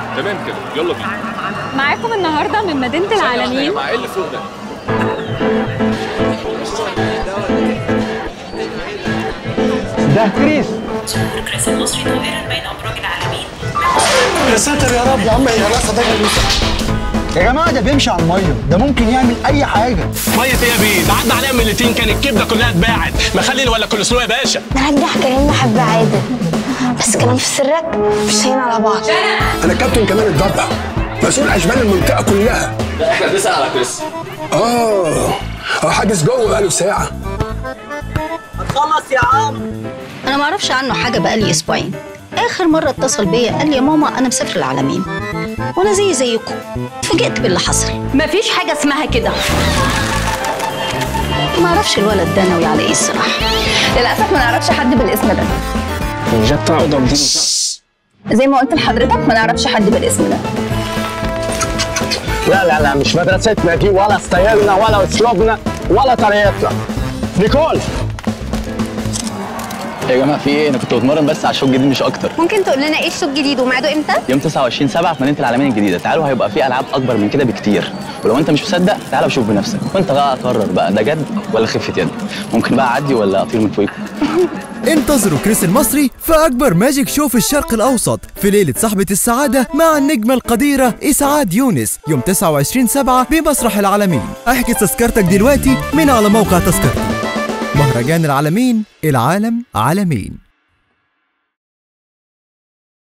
تمام كده يلا بينا معاكم النهارده من مدينه العالمين مع ايه اللي فوق ده ده كريس سوبر كريس المصري طائرا بين ابراج العالمين يا ساتر يا رب يا عم يا ناس ده يا جماعه ده بيمشي على الميه ده ممكن يعمل اي حاجه ميه ايه يا بيه ده عدى عليها ملتين كان الكبده كلها اتباعت مخلل ولا كل سنه يا باشا نرجح كريم بحب عادل بس كلام في سرك مش هين على بعض انا كابتن كمال الضبع مسؤول اشبال المنطقه كلها احنا بنسال على كريس اه اه حاجز جوه بقاله ساعه انا ما اعرفش عنه حاجه بقالي اسبوعين اخر مره اتصل بيا قال لي يا ماما انا مسافر العالمين وانا زي زيكم اتفاجئت باللي حصل مفيش حاجه اسمها كده ما اعرفش الولد ده ناوي على ايه الصراحه للاسف ما نعرفش حد بالاسم ده جت عقده زي ما قلت لحضرتك ما نعرفش حد بالاسم ده لا لا لا مش مدرستنا دي ولا ستايلنا ولا اسلوبنا ولا طريقتنا نيكول يا جماعه في ايه انا كنت بتمرن بس على الشوط الجديد مش اكتر ممكن تقول لنا ايه الشوط الجديد وميعاده امتى يوم 29 7 في مدينه العالمين الجديده تعالوا هيبقى في العاب اكبر من كده بكتير ولو انت مش مصدق تعالى وشوف بنفسك وانت بقى قرر بقى ده جد ولا خفه يد ممكن بقى اعدي ولا اطير من فوقكم انتظروا كريس المصري في أكبر ماجيك شو في الشرق الأوسط في ليلة صاحبة السعادة مع النجمة القديرة إسعاد يونس يوم 29 7 بمسرح العالمين احجز تذكرتك دلوقتي من على موقع تذكرتي مهرجان العالمين العالم عالمين